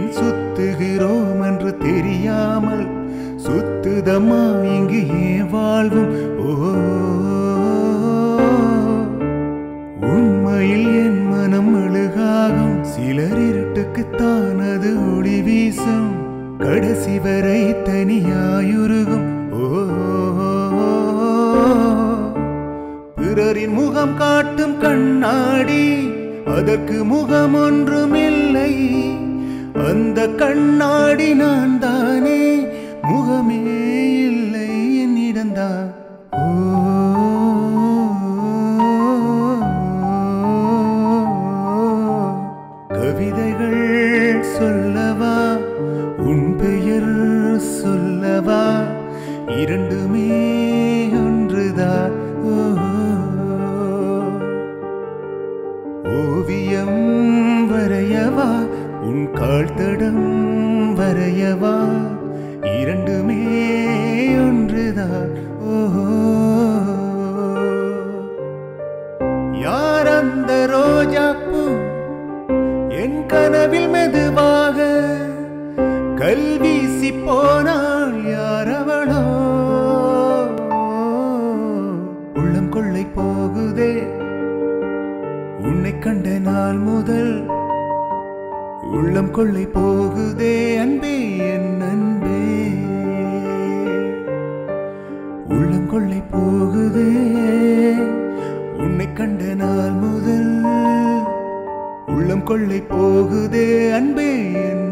ஏன் சுத்துகிறோம் என்று தெரியாமல் சுத்துதம்மா இங்கு ஏன் வாழ்வும் ஓ உண்மையில் என் மனம் அழுகாகும் சிலர் இருட்டுக்குத்தான் அது ஒளி வீசும் கடைசி வரை தனியாயுருகும் ஓ பிறரின் முகம் காட்டும் கண்ணாடி அதற்கு முகம் ஒன்றுமில்லை அந்த கண்ணாடி நான் தானே முகமே இல்லை என்னிடம்தான் கவிதைகள் சொல்லவா உன் பெயர் சொல்லவா இரண்டுமே ஒன்றுதான் ஓ ஓவியம் வரையவா உன் கால் தடம் வரையவா இரண்டுமே ஒன்றுதான் ஓ யார் அந்த ரோஜாப்பூ என் கனவில் மெதுவாக கல்வீசி போனாள் யாரவளோ உள்ளம் கொள்ளை போகுதே உன்னை கண்ட நாள் முதல் உள்ளம் கொள்ளை போகுதே அன்பே என் அன்பே உள்ளம் கொள்ளை போகுதே உன்னை கண்ட நாள் முதல் உள்ளம் கொள்ளை போகுதே அன்பே என்